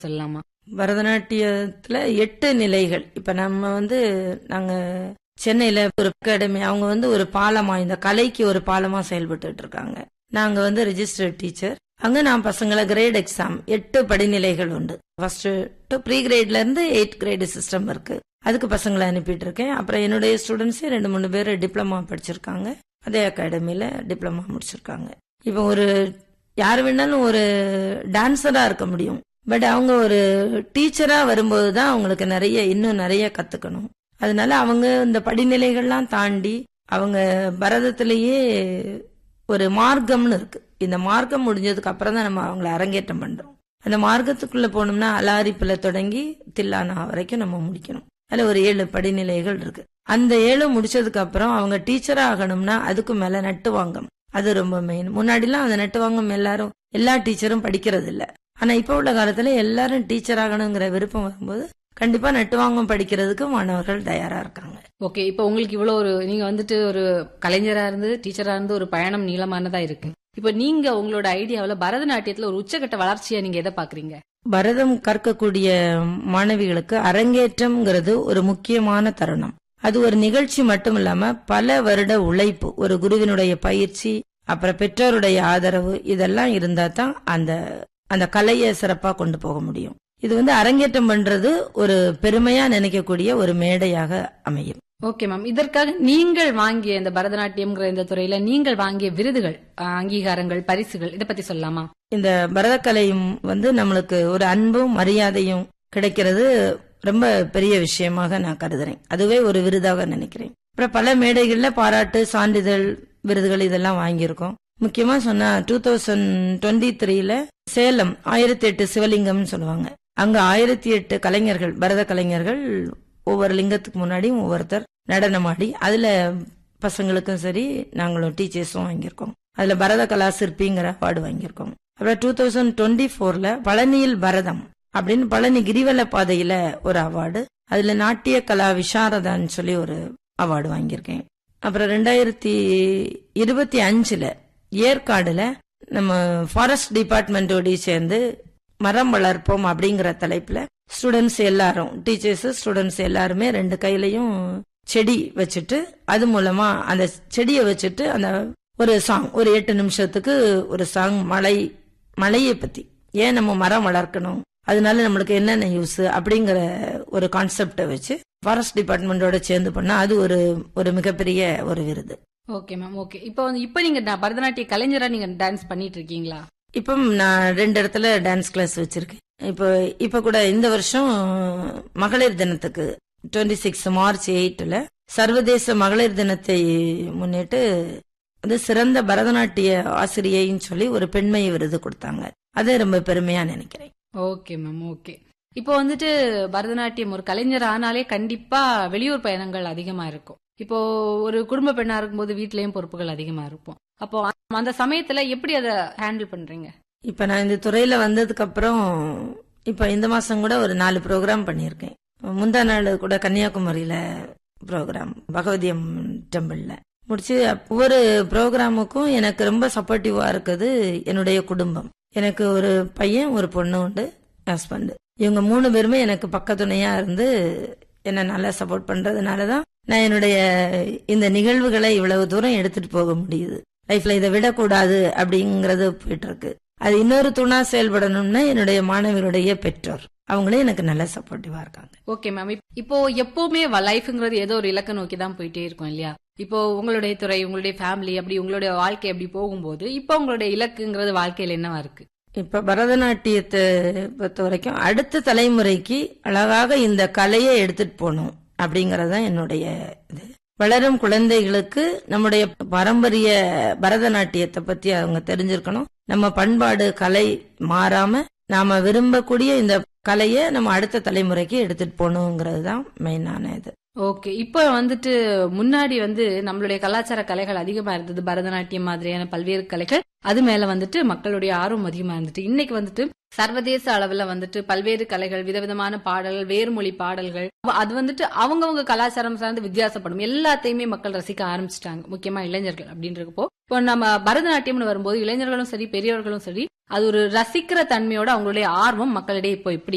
சொல்லலாமா பரதநாட்டியத்துல எட்டு நிலைகள் இப்ப நம்ம வந்து நாங்க சென்னையில ஒரு அகாடமி அவங்க வந்து ஒரு பாலமா இந்த கலைக்கு ஒரு பாலமா செயல்பட்டு இருக்காங்க நாங்க வந்து ரெஜிஸ்டர்ட் டீச்சர் அங்க நான் பசங்களை கிரேட் எக்ஸாம் எட்டு படிநிலைகள் உண்டு ஃபர்ஸ்ட் டு ப்ரீ கிரேட்ல இருந்து எயிட் கிரேடு சிஸ்டம் இருக்கு அதுக்கு பசங்களை அனுப்பிட்டு இருக்கேன் அப்புறம் என்னுடைய ஸ்டூடெண்ட்ஸே ரெண்டு மூணு பேர் டிப்ளமா படிச்சிருக்காங்க அதே அகாடமியில டிப்ளமா முடிச்சிருக்காங்க இப்போ ஒரு யார் வேணாலும் ஒரு டான்சரா இருக்க முடியும் பட் அவங்க ஒரு டீச்சரா வரும்போது தான் அவங்களுக்கு நிறைய இன்னும் நிறைய கத்துக்கணும் அதனால அவங்க இந்த படிநிலைகள்லாம் தாண்டி அவங்க பரதத்திலேயே ஒரு மார்க்கம்னு இருக்கு இந்த மார்க்கம் முடிஞ்சதுக்கு அப்புறம் தான் நம்ம அவங்கள அரங்கேற்றம் பண்றோம் அந்த மார்க்கத்துக்குள்ள போனோம்னா அலாரிப்புல தொடங்கி தில்லானா வரைக்கும் நம்ம முடிக்கணும் அதுல ஒரு ஏழு படிநிலைகள் இருக்கு அந்த ஏழு முடிச்சதுக்கு அப்புறம் அவங்க டீச்சரா ஆகணும்னா அதுக்கு மேல நட்டுவாங்கம் அது ரொம்ப மெயின் முன்னாடிலாம் அந்த நட்டுவாங்கம் எல்லாரும் எல்லா டீச்சரும் படிக்கிறது இல்ல ஆனா இப்ப உள்ள காலத்துல எல்லாரும் டீச்சர் ஆகணுங்கிற விருப்பம் வரும்போது கண்டிப்பா நட்டுவாங்கம் படிக்கிறதுக்கு மாணவர்கள் தயாரா இருக்காங்க ஓகே இப்போ உங்களுக்கு இவ்வளவு ஒரு நீங்க வந்துட்டு ஒரு கலைஞரா இருந்து டீச்சரா இருந்து ஒரு பயணம் நீளமானதா இருக்கு இப்போ நீங்க உங்களோட ஐடியாவுல பரதநாட்டியத்துல ஒரு உச்சகட்ட வளர்ச்சியா நீங்க எதை பாக்குறீங்க பரதம் கற்கக்கூடிய மாணவிகளுக்கு அரங்கேற்றம்ங்கிறது ஒரு முக்கியமான தருணம் அது ஒரு நிகழ்ச்சி மட்டும் இல்லாம பல வருட உழைப்பு ஒரு குருவினுடைய பயிற்சி அப்புறம் பெற்றோருடைய ஆதரவு இதெல்லாம் இருந்தா தான் அந்த அந்த கலையை சிறப்பா கொண்டு போக முடியும் இது வந்து அரங்கேற்றம் பண்றது ஒரு பெருமையா நினைக்கக்கூடிய ஒரு மேடையாக அமையும் ஓகே மேம் இதற்காக நீங்கள் வாங்கிய இந்த பரதநாட்டியம்ங்கிற இந்த துறையில நீங்கள் வாங்கிய விருதுகள் அஹ், அங்கீகாரங்கள் பரிசுகள் இதை பத்தி சொல்லலாமா இந்த பரதக்கலையும் வந்து நம்மளுக்கு ஒரு அன்பும் மரியாதையும் கிடைக்கிறது ரொம்ப பெரிய விஷயமாக நான் கருதுறேன் அதுவே ஒரு விருதாக நினைக்கிறேன் அப்புறம் பல மேடைகள்ல பாராட்டு சான்றிதழ் விருதுகள் இதெல்லாம் வாங்கியிருக்கோம் முக்கியமா சொன்னா டூ தௌசண்ட் டுவெண்ட்டி த்ரீல சேலம் ஆயிரத்தி எட்டு சிவலிங்கம்னு சொல்லுவாங்க அங்க ஆயிரத்தி எட்டு கலைஞர்கள் பரத கலைஞர்கள் ஒவ்வொரு லிங்கத்துக்கு முன்னாடியும் ஒவ்வொருத்தர் நடனமாடி அதுல பசங்களுக்கும் சரி நாங்களும் டீச்சர்ஸும் வாங்கியிருக்கோம் அதுல பரத கலா சிற்பிங்கிற அவார்டு வாங்கியிருக்கோம் அப்புறம் டூ தௌசண்ட் டுவெண்ட்டி ஃபோர்ல பழனியில் பரதம் அப்படின்னு பழனி கிரிவல பாதையில ஒரு அவார்டு அதுல நாட்டிய கலா விசாரதான்னு சொல்லி ஒரு அவார்டு வாங்கியிருக்கேன் அப்புறம் ரெண்டாயிரத்தி இருபத்தி அஞ்சுல ஏற்காடுல நம்ம ஃபாரஸ்ட் டிபார்ட்மெண்டோடய சேர்ந்து மரம் வளர்ப்போம் அப்படிங்கிற தலைப்புல ஸ்டூடெண்ட்ஸ் எல்லாரும் டீச்சர்ஸ் ஸ்டூடெண்ட்ஸ் எல்லாருமே ரெண்டு கையிலயும் செடி வச்சுட்டு அது மூலமா அந்த செடியை வச்சுட்டு அந்த ஒரு சாங் ஒரு எட்டு நிமிஷத்துக்கு ஒரு சாங் மழை மழையை பத்தி ஏன் நம்ம மரம் வளர்க்கணும் அதனால நம்மளுக்கு என்னென்ன யூஸ் அப்படிங்கிற ஒரு கான்செப்டை வச்சு ஃபாரஸ்ட் டிபார்ட்மெண்டோட சேர்ந்து பண்ணா அது ஒரு ஒரு மிகப்பெரிய ஒரு விருது ஓகே மேம் ஓகே இப்போ வந்து இப்போ நீங்க ந- பரதநாட்டிய கலைஞரா நீங்க டான்ஸ் பண்ணிட்டு இருக்கீங்களா இப்போ நான் ரெண்டு இடத்துல டான்ஸ் கிளாஸ் வச்சிருக்கேன் இப்போ இப்போ கூட இந்த வருஷம் மகளிர் தினத்துக்கு டுவெண்ட்டி சிக்ஸ் மார்ச் எயிட்ல சர்வதேச மகளிர் தினத்தை முன்னிட்டு வந்து சிறந்த பரதநாட்டிய ஆசிரியைன்னு சொல்லி ஒரு பெண்மை விருது கொடுத்தாங்க அதை ரொம்ப பெருமையா நினைக்கிறேன் ஓகே மேம் ஓகே இப்போ வந்துட்டு பரதநாட்டியம் ஒரு கலைஞர் ஆனாலே கண்டிப்பா வெளியூர் பயணங்கள் அதிகமா இருக்கும் இப்போ ஒரு குடும்ப பெண்ணா இருக்கும்போது வீட்லயும் பொறுப்புகள் அதிகமா இருக்கும் அப்போ அந்த- அந்த சமயத்துல எப்படி அதை ஹேண்டில் பண்றீங்க இப்ப நான் இந்த துறையில வந்ததுக்கு அப்புறம் இப்ப இந்த மாசம் கூட ஒரு நாலு ப்ரோக்ராம் பண்ணியிருக்கேன் முந்தா நாள் கூட கன்னியாகுமரியில ப்ரோக்ராம் பகவதியம் டெம்பிள்ல முடிச்சு ஒவ்வொரு ப்ரோக்ராமுக்கும் எனக்கு ரொம்ப சப்போர்ட்டிவா இருக்குது என்னுடைய குடும்பம் எனக்கு ஒரு பையன் ஒரு பொண்ணு உண்டு ஹஸ்பண்ட் இவங்க மூணு பேருமே எனக்கு பக்கத்துணையா இருந்து என்ன நல்லா சப்போர்ட் பண்றதுனாலதான் நான் என்னுடைய இந்த நிகழ்வுகளை இவ்வளவு தூரம் எடுத்துட்டு போக முடியுது லைஃப்ல இதை விடக்கூடாது அப்படிங்கறது போயிட்டு இருக்கு அது இன்னொரு துணா செயல்படணும்னா என்னுடைய மாணவர்களுடைய பெற்றோர் அவங்களே எனக்கு நல்ல சப்போர்ட்டிவா இருக்காங்க ஓகே மேம் இப்போ எப்பவுமே லைஃப்ங்கிறது ஏதோ ஒரு இலக்கை நோக்கி தான் போயிட்டே இருக்கும் இல்லையா இப்போ உங்களுடைய துறை உங்களுடைய ஃபேமிலி அப்படி உங்களுடைய வாழ்க்கை அப்படி போகும்போது இப்போ உங்களுடைய இலக்குங்கிறது வாழ்க்கையில என்னவா இருக்கு இப்ப பரதநாட்டியத்தை பொறுத்த வரைக்கும் அடுத்த தலைமுறைக்கு அழகாக இந்த கலையை எடுத்துட்டு போகணும் அப்படிங்கறதுதான் என்னுடைய இது வளரும் குழந்தைகளுக்கு நம்முடைய பாரம்பரிய பரதநாட்டியத்தை பத்தி அவங்க தெரிஞ்சிருக்கணும் நம்ம பண்பாடு கலை மாறாம நாம விரும்பக்கூடிய இந்த கலையை நம்ம அடுத்த தலைமுறைக்கு எடுத்துட்டு போகணுங்கிறது தான் மெயினான இது ஓகே இப்போ வந்துட்டு முன்னாடி வந்து நம்மளுடைய கலாச்சார கலைகள் அதிகமா இருந்தது பரதநாட்டியம் மாதிரியான பல்வேறு கலைகள் அது மேல வந்துட்டு மக்களுடைய ஆர்வம் அதிகமா இருந்துட்டு இன்னைக்கு வந்துட்டு சர்வதேச அளவுல வந்துட்டு பல்வேறு கலைகள் விதவிதமான பாடல்கள் வேறுமொழி பாடல்கள் அப்ப அது வந்துட்டு அவங்கவங்க கலாச்சாரம் சார்ந்து வித்தியாசப்படும் எல்லாத்தையுமே மக்கள் ரசிக்க ஆரம்பிச்சிட்டாங்க முக்கியமா இளைஞர்கள் அப்படின்றப்போ இப்போ நம்ம பரதநாட்டியம்னு வரும்போது இளைஞர்களும் சரி பெரியவர்களும் சரி அது ஒரு ரசிக்கிற தன்மையோட அவங்களுடைய ஆர்வம் மக்களிடையே இப்போ இப்படி